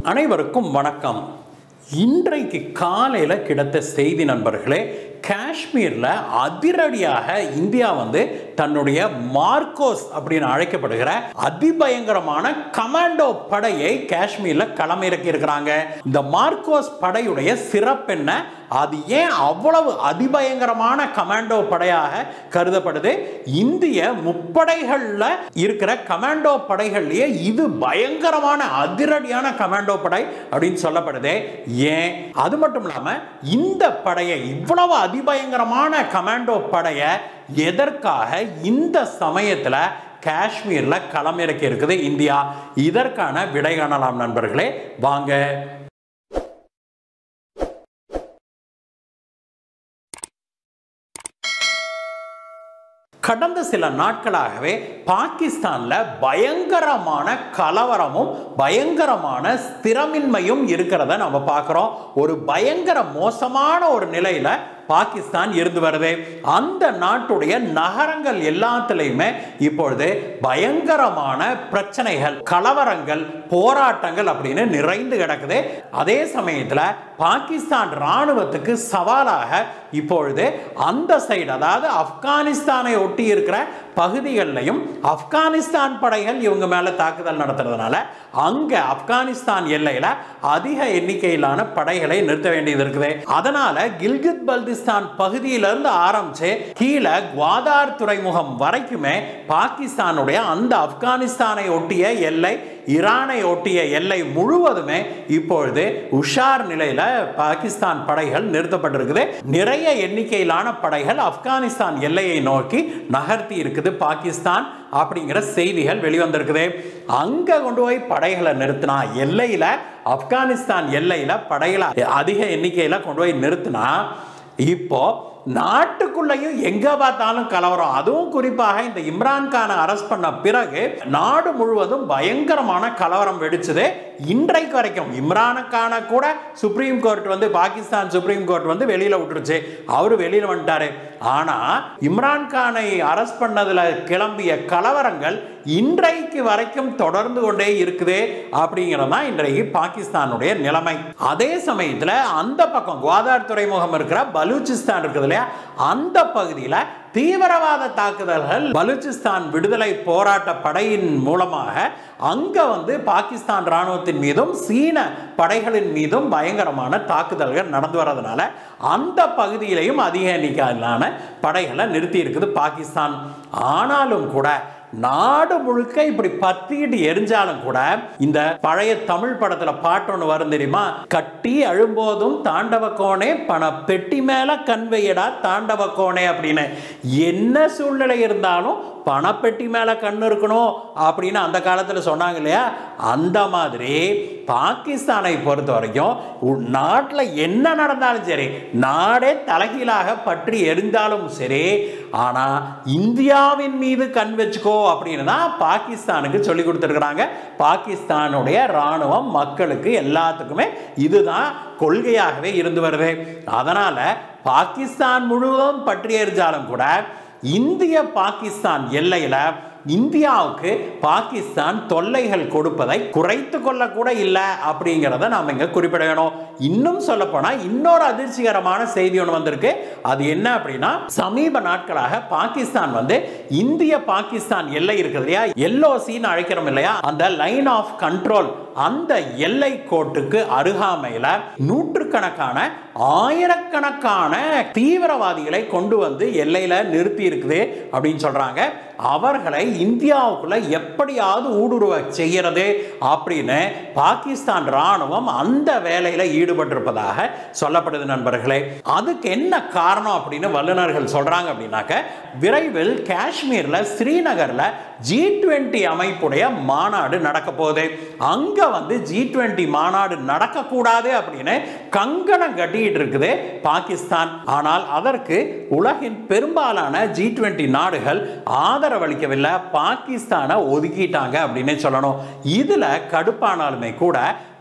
அனைவருக்கும் வணக்கம் இன்றைக்கு காலையில் கிடைத்த செய்தி நண்பர்களே காஷ்மீரில் அதிரடியாக இந்தியா வந்து தன்னுடைய மார்க்கோஸ் அப்படின்னு அழைக்கப்படுகிற அதிபயங்கரமான கமாண்டோ படையை காஷ்மீரில் களமிறக்கி இருக்கிறாங்க இந்த மார்க்கோஸ் படையுடைய சிறப்பு என்ன அது ஏன் அவ்வளவு அதிபயங்கரமான கமாண்டோ படையாக கருதப்படுது இந்திய முப்படைகளில் இருக்கிற கமாண்டோ படைகள்லயே இது பயங்கரமான அதிரடியான கமாண்டோ படை அப்படின்னு சொல்லப்படுது ஏன் அது மட்டும் இல்லாம இந்த படையை இவ்வளவு அதிபயங்கரமான கமாண்டோ படையை எதற்காக இந்த சமயத்துல காஷ்மீர்ல களமிறக்கி இருக்குது இந்தியா இதற்கான விடை காணலாம் நண்பர்களே வாங்க கடந்த சில நாட்களாகவே பாகிஸ்தான்ல பயங்கரமான கலவரமும் பயங்கரமான ஸ்திரமின்மையும் இருக்கிறத நம்ம பார்க்குறோம் ஒரு பயங்கர மோசமான ஒரு நிலையில பாகிஸ்தான் இருந்து வருது அந்த நாட்டுடைய நகரங்கள் எல்லாத்துலேயுமே இப்பொழுது பயங்கரமான பிரச்சனைகள் கலவரங்கள் போராட்டங்கள் அப்படின்னு நிறைந்து கிடக்குது அதே சமயத்தில் பாகிஸ்தான் ராணுவத்துக்கு சவாலாக இப்பொழுது அந்த சைடு அதாவது ஆப்கானிஸ்தானை ஒட்டி இருக்கிற பகுதிகளிலையும் ஆப்கானிஸ்தான் படைகள் இவங்க மேலே தாக்குதல் நடத்துறதுனால அங்கே ஆப்கானிஸ்தான் எல்லையில் அதிக எண்ணிக்கையிலான படைகளை நிறுத்த வேண்டியது இருக்குது அதனால கில்கித் பல்திஸ்தான் பகுதியிலிருந்து ஆரம்பிச்சு கீழே குவாதார் துறைமுகம் வரைக்குமே பாகிஸ்தானுடைய அந்த ஆப்கானிஸ்தானை ஒட்டிய எல்லை ஈரானை ஒட்டிய எல்லை முழுவதுமே இப்பொழுது உஷார் நிலையில பாகிஸ்தான் படைகள் நிறுத்தப்பட்டிருக்குது நிறைய எண்ணிக்கையிலான படைகள் ஆப்கானிஸ்தான் எல்லையை நோக்கி நகர்த்தி இருக்குது பாகிஸ்தான் அப்படிங்கிற செய்திகள் வெளிவந்திருக்குது அங்க கொண்டு போய் படைகளை நிறுத்தினா எல்லையில ஆப்கானிஸ்தான் எல்லையில படைகளை அதிக எண்ணிக்கையில கொண்டு போய் நிறுத்தினா இப்போ நாட்டுக்குள்ளேயும் எங்க பார்த்தாலும் கலவரம் அதுவும் குறிப்பாக இந்த இம்ரான்கானை அரெஸ்ட் பண்ண பிறகு நாடு முழுவதும் பயங்கரமான கலவரம் வெடிச்சது இன்றைக்கு வரைக்கும் இம்ரானுக்கான கூட சுப்ரீம் கோர்ட் வந்து பாகிஸ்தான் சுப்ரீம் கோர்ட் வந்து வெளியில விட்டுருச்சு அவரு வெளியில வந்துட்டாரு ஆனா இம்ரான்கானை அரெஸ்ட் பண்ணதுல கிளம்பிய கலவரங்கள் இன்றைக்கு வரைக்கும் தொடர்ந்து கொண்டே இருக்குது அப்படிங்கிறது தான் இன்றைக்கு பாகிஸ்தானுடைய நிலைமை அதே சமயத்தில் அந்த பக்கம் குவாதார் துறைமுகம் இருக்கிற பலூச்சிஸ்தான் இருக்குது இல்லையா அந்த பகுதியில் தீவிரவாத தாக்குதல்கள் பலூச்சிஸ்தான் விடுதலை போராட்ட படையின் மூலமாக அங்க வந்து பாகிஸ்தான் ராணுவத்தின் மீதும் சீன படைகளின் மீதும் பயங்கரமான தாக்குதல்கள் நடந்து வர்றதுனால அந்த பகுதியிலையும் அதிக எண்ணிக்கையிலான படைகளை நிறுத்தி இருக்குது பாகிஸ்தான் ஆனாலும் கூட நாடு முழுக்க இப்படி பத்திக்கிட்டு எரிஞ்சாலும் கூட இந்த பழைய தமிழ் படத்துல பாட்டு ஒன்று வரும் தெரியுமா கட்டி அழும்போதும் தாண்டவ கோணே பண பெட்டி மேல கண்வையடா தாண்டவ கோணே அப்படின்னு என்ன சூழ்நிலை இருந்தாலும் பணப்பெட்டி மேலே கண்ணு இருக்கணும் அப்படின்னு அந்த காலத்தில் சொன்னாங்க இல்லையா அந்த மாதிரி பாகிஸ்தானை பொறுத்த வரைக்கும் நாட்டில் என்ன நடந்தாலும் சரி நாடே தலைகீழாக பற்றி எரிந்தாலும் சரி ஆனால் இந்தியாவின் மீது கண் வச்சுக்கோ அப்படின்னு தான் பாகிஸ்தானுக்கு சொல்லி கொடுத்துருக்குறாங்க பாகிஸ்தானுடைய இராணுவம் மக்களுக்கு எல்லாத்துக்குமே இதுதான் கொள்கையாகவே இருந்து வருது அதனால் பாகிஸ்தான் முழுவதும் பற்றி எரிஞ்சாலும் கூட இந்திய பாகிஸ்தான் எல்லையில் இந்தியாவுக்கு பாகிஸ்தான் தொல்லைகள் கொடுப்பதை குறைத்து கொள்ள கூட இல்லை அப்படிங்கிறத நாம் இங்கே குறிப்பிட வேணும் இன்னும் சொல்ல போனால் இன்னொரு அதிர்ச்சிகரமான செய்தி ஒன்று வந்திருக்கு அது என்ன அப்படின்னா சமீப நாட்களாக பாகிஸ்தான் வந்து இந்திய பாகிஸ்தான் எல்லை இருக்குது இல்லையா எல்ஓசின்னு அழைக்கிறோம் இல்லையா அந்த லைன் ஆஃப் கண்ட்ரோல் அந்த எல்லை கோட்டுக்கு அருகாமையில் நூற்றுக்கணக்கான ஆயிரக்கணக்கான தீவிரவாதிகளை கொண்டு வந்து எல்லையில நிறுத்தி இருக்குது அப்படின்னு சொல்றாங்க அவர்களை இந்தியாவுக்குள்ள எப்படியாவது ஊடுருவ செய்யறது அப்படின்னு பாகிஸ்தான் ராணுவம் அந்த வேலையில ஈடுபட்டிருப்பதாக சொல்லப்படுது நண்பர்களே அதுக்கு என்ன காரணம் அப்படின்னு வல்லுநர்கள் சொல்றாங்க அப்படின்னாக்க விரைவில் காஷ்மீர்ல ஸ்ரீநகர்ல ஜி டுவெண்ட்டி அமைப்புடைய மாநாடு நடக்க போகுது அங்க வந்து ஜி டுவெண்ட்டி மாநாடு நடக்கக்கூடாது அப்படின்னு கங்கணம் கட்டிட்டு இருக்குது பாகிஸ்தான் ஆனால் அதற்கு உலகின் பெரும்பாலான ஜி டுவெண்ட்டி நாடுகள் ஆதரவளிக்கவில்லை பாகிஸ்தானை ஒதுக்கிட்டாங்க அப்படின்னு சொல்லணும் இதுல கடுப்பானாலுமே கூட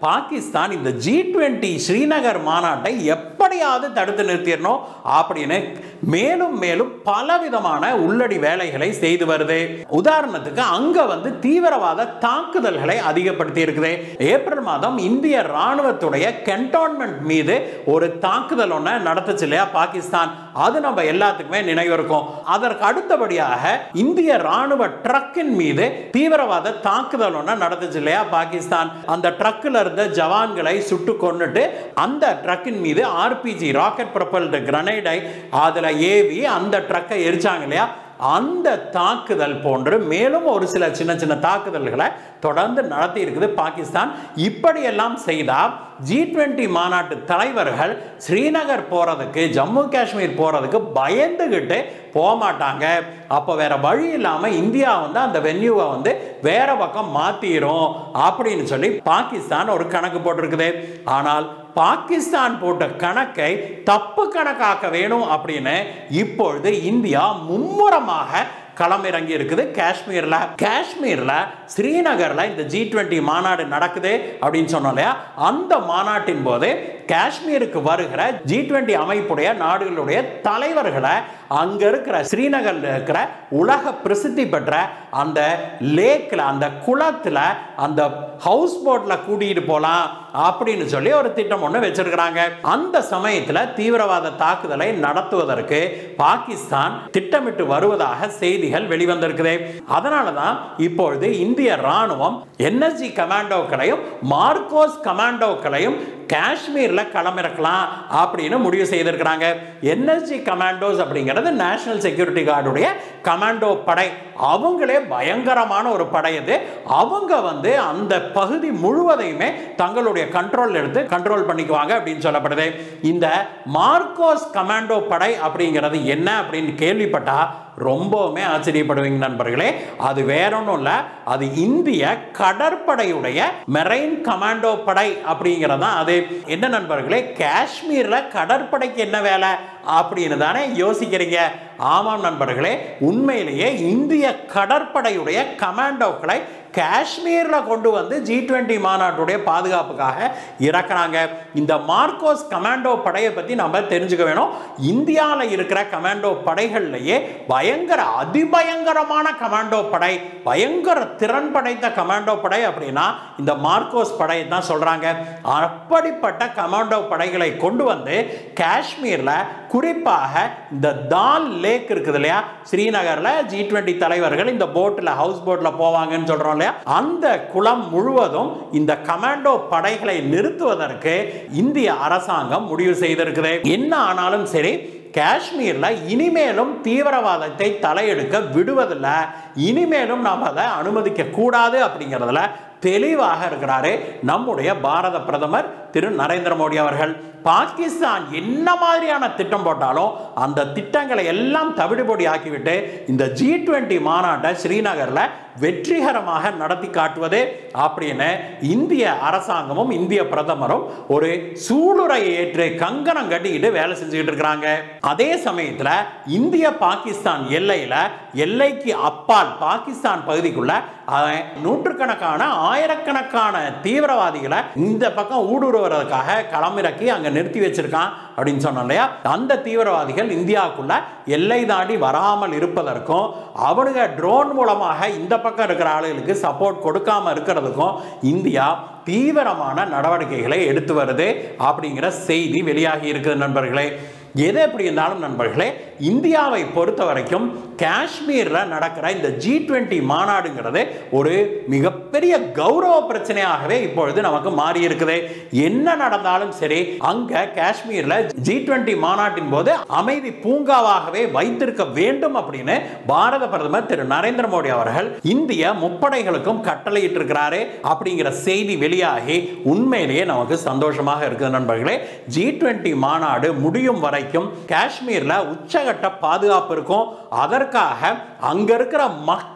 பாகிஸ்தான் இந்த ஜி டுவெண்ட்டி ஸ்ரீநகர் மாநாட்டை எப்படியாவது தடுத்து நிறுத்திடணும் அப்படின்னு மேலும் மேலும் பலவிதமான உள்ளடி வேலைகளை செய்து வருது உதாரணத்துக்கு அங்க வந்து தீவிரவாத தாக்குதல்களை அதிகப்படுத்தி இருக்குது ஏப்ரல் மாதம் இந்திய ராணுவத்துடைய கென்டோன்மெண்ட் மீது ஒரு தாக்குதல் ஒன்று நடத்துச்சு இல்லையா பாகிஸ்தான் அது நம்ம எல்லாத்துக்குமே நினைவு இருக்கும் அதற்கு அடுத்தபடியாக இந்திய ராணுவ ட்ரக்கின் மீது தீவிரவாத தாக்குதல் ஒன்று நடந்துச்சு இல்லையா பாகிஸ்தான் அந்த ட்ரக்கில் இருந்த ஜவான்களை சுட்டு கொன்னுட்டு அந்த ட்ரக்கின் மீது ஆர்பிஜி ராக்கெட் ப்ரொபல்டு கிரனைடை அதில் ஏவி அந்த ட்ரக்கை எரிச்சாங்க இல்லையா அந்த தாக்குதல் போன்று மேலும் ஒரு சில சின்ன சின்ன தாக்குதல்களை தொடர்ந்து நடத்தி இருக்குது பாகிஸ்தான் இப்படியெல்லாம் செய்தால் ஜி டுவெண்ட்டி மாநாட்டு தலைவர்கள் ஸ்ரீநகர் போகிறதுக்கு ஜம்மு காஷ்மீர் போகிறதுக்கு பயந்துக்கிட்டு போக மாட்டாங்க அப்போ வேற வழி இல்லாமல் இந்தியா வந்து அந்த வென்யூவை வந்து வேற பக்கம் மாற்றிடும் அப்படின்னு சொல்லி பாகிஸ்தான் ஒரு கணக்கு போட்டிருக்குது ஆனால் பாகிஸ்தான் போட்ட கணக்கை தப்பு கணக்காக்க வேணும் அப்படின்னு இப்பொழுது இந்தியா மும்முரமாக களமிறங்கி இருக்குது காஷ்மீர்ல காஷ்மீர்ல ஸ்ரீநகர்ல இந்த ஜி டுவெண்ட்டி மாநாடு நடக்குது அப்படின்னு சொன்னோம் இல்லையா அந்த மாநாட்டின் போது காஷ்மீருக்கு வருகிற ஜி டுவெண்ட்டி அமைப்புடைய நாடுகளுடைய தலைவர்களை அங்க இருக்கிற ஸ்ரீநகர்ல இருக்கிற உலக பிரசித்தி பெற்ற அந்த லேக்ல அந்த குளத்துல அந்த ஹவுஸ் போட்ல கூட்டிட்டு போலாம் அப்படின்னு சொல்லி ஒரு திட்டம் ஒன்று வச்சிருக்கிறாங்க அந்த சமயத்தில் தீவிரவாத தாக்குதலை நடத்துவதற்கு பாகிஸ்தான் திட்டமிட்டு வருவதாக செய்திகள் வெளிவந்திருக்குது அதனால தான் இப்பொழுது இந்திய ராணுவம் என்எஸ்ஜி கமாண்டோக்களையும் மார்க்கோஸ் கமாண்டோக்களையும் காஷ்மீர்ல களமிறக்கலாம் அப்படின்னு முடிவு செய்திருக்கிறாங்க என்எஸ்ஜி கமாண்டோஸ் அப்படிங்கிறது நேஷனல் செக்யூரிட்டி கார்டுடைய கமாண்டோ படை அவங்களே பயங்கரமான ஒரு படை அது அவங்க வந்து அந்த பகுதி முழுவதையுமே தங்களுடைய கண்ட்ரோல் எடுத்து கண்ட்ரோல் பண்ணிக்குவாங்க அப்படின்னு சொல்லப்படுது இந்த மார்க்கோஸ் கமாண்டோ படை அப்படிங்கிறது என்ன அப்படின்னு கேள்விப்பட்டா ரொம்பவுமே ஆச்சரியப்படுவீங்க நண்பர்களே அது வேற ஒன்றும் இல்லை அது இந்திய கடற்படையுடைய மெரைன் கமாண்டோ படை அப்படிங்கிறது தான் அது என்ன நண்பர்களே காஷ்மீர்ல கடற்படைக்கு என்ன வேலை அப்படின்னு தானே யோசிக்கிறீங்க ஆமாம் நண்பர்களே உண்மையிலேயே இந்திய கடற்படையுடைய கமாண்டோக்களை காஷ்மீர்ல கொண்டு வந்து ஜி டுவெண்ட்டி மாநாட்டுடைய பாதுகாப்புக்காக இறக்குறாங்க இந்த மார்க்கோஸ் கமாண்டோ படையை பத்தி நம்ம தெரிஞ்சுக்க வேணும் இந்தியாவில் இருக்கிற கமாண்டோ படைகள்லயே பயங்கர அதிபயங்கரமான கமாண்டோ படை பயங்கர திறன் படைத்த கமாண்டோ படை அப்படின்னா இந்த மார்க்கோஸ் படையை தான் சொல்றாங்க அப்படிப்பட்ட கமாண்டோ படைகளை கொண்டு வந்து காஷ்மீர்ல குறிப்பாக இந்த தால் லேக் இருக்குது இல்லையா ஸ்ரீநகர்ல ஜி டுவெண்ட்டி தலைவர்கள் இந்த போட்டில் ஹவுஸ் போட்டில் போவாங்கன்னு சொல்றோம் இல்லையா அந்த குளம் முழுவதும் இந்த கமாண்டோ படைகளை நிறுத்துவதற்கு இந்திய அரசாங்கம் முடிவு செய்திருக்குது என்ன ஆனாலும் சரி காஷ்மீர்ல இனிமேலும் தீவிரவாதத்தை தலையெடுக்க விடுவதில்லை இனிமேலும் நாம் அதை அனுமதிக்க கூடாது அப்படிங்கிறதுல தெளிவாக இருக்கிறாரு நம்முடைய பாரத பிரதமர் திரு நரேந்திர மோடி அவர்கள் பாகிஸ்தான் என்ன மாதிரியான திட்டம் போட்டாலும் அந்த திட்டங்களை எல்லாம் தவிடுபொடி ஆக்கிவிட்டு இந்த ஜி டுவெண்ட்டி மாநாட்டை ஸ்ரீநகர்ல வெற்றிகரமாக நடத்தி காட்டுவது அப்படின்னு இந்திய அரசாங்கமும் இந்திய பிரதமரும் ஒரு சூளுரையை ஏற்று கங்கணம் கட்டிக்கிட்டு வேலை செஞ்சுக்கிட்டு இருக்கிறாங்க அதே சமயத்தில் இந்திய பாகிஸ்தான் எல்லையில எல்லைக்கு அப்பால் பாகிஸ்தான் பகுதிக்குள்ள அவன் நூற்றுக்கணக்கான ஆயிரக்கணக்கான தீவிரவாதிகளை இந்த பக்கம் ஊடுருவதற்காக களமிறக்கி அங்க நிறுத்தி வச்சிருக்கான் அப்படின்னு சொன்னோம் இல்லையா அந்த தீவிரவாதிகள் இந்தியாவுக்குள்ள எல்லை தாண்டி வராமல் இருப்பதற்கும் அவனுங்க ட்ரோன் மூலமாக இந்த பக்கம் இருக்கிற ஆளுகளுக்கு சப்போர்ட் கொடுக்காம இருக்கிறதுக்கும் இந்தியா தீவிரமான நடவடிக்கைகளை எடுத்து வருது அப்படிங்கிற செய்தி வெளியாகி இருக்குது நண்பர்களே எது எப்படி இருந்தாலும் நண்பர்களே இந்தியாவை பொறுத்த வரைக்கும் காஷ்மீரில் நடக்கிற இந்த ஜி டுவெண்ட்டி மாநாடுங்கிறது ஒரு மிகப்பெரிய கௌரவ பிரச்சனையாகவே இப்பொழுது நமக்கு மாறி இருக்குது என்ன நடந்தாலும் சரி அங்க காஷ்மீர்ல ஜி டுவெண்ட்டி மாநாட்டின் போது அமைதி பூங்காவாகவே வைத்திருக்க வேண்டும் அப்படின்னு பாரத பிரதமர் திரு நரேந்திர மோடி அவர்கள் இந்திய முப்படைகளுக்கும் கட்டளையிட்டு இருக்கிறாரு அப்படிங்கிற செய்தி வெளியாகி உண்மையிலேயே நமக்கு சந்தோஷமாக இருக்குது நண்பர்களே ஜி டுவெண்ட்டி மாநாடு முடியும் வரைக்கும் காஷ்மீர்ல உச்சகட்ட பாதுகாப்பு இருக்கும் அதற்காக அங்க இருக்கிற மக்கள்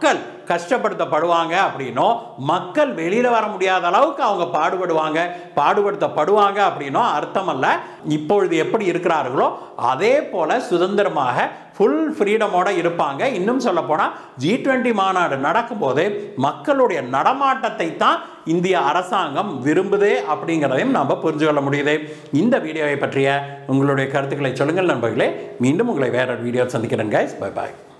கஷ்டப்படுத்தப்படுவாங்க அப்படின்னும் மக்கள் வெளியில வர முடியாத அளவுக்கு அவங்க பாடுபடுவாங்க பாடுபடுத்தப்படுவாங்க அப்படின்னும் அர்த்தம் அல்ல இப்பொழுது எப்படி இருக்கிறார்களோ அதே போல சுதந்திரமாக ஃபுல் ஃப்ரீடமோட இருப்பாங்க இன்னும் சொல்ல போனால் ஜி டுவெண்ட்டி மாநாடு நடக்கும்போது மக்களுடைய நடமாட்டத்தை தான் இந்திய அரசாங்கம் விரும்புது அப்படிங்கிறதையும் நம்ம புரிஞ்சு கொள்ள முடியுது இந்த வீடியோவை பற்றிய உங்களுடைய கருத்துக்களை சொல்லுங்கள் நண்பர்களே மீண்டும் உங்களை வேற வீடியோ சந்திக்கிறேன் கைஸ் பை பாய்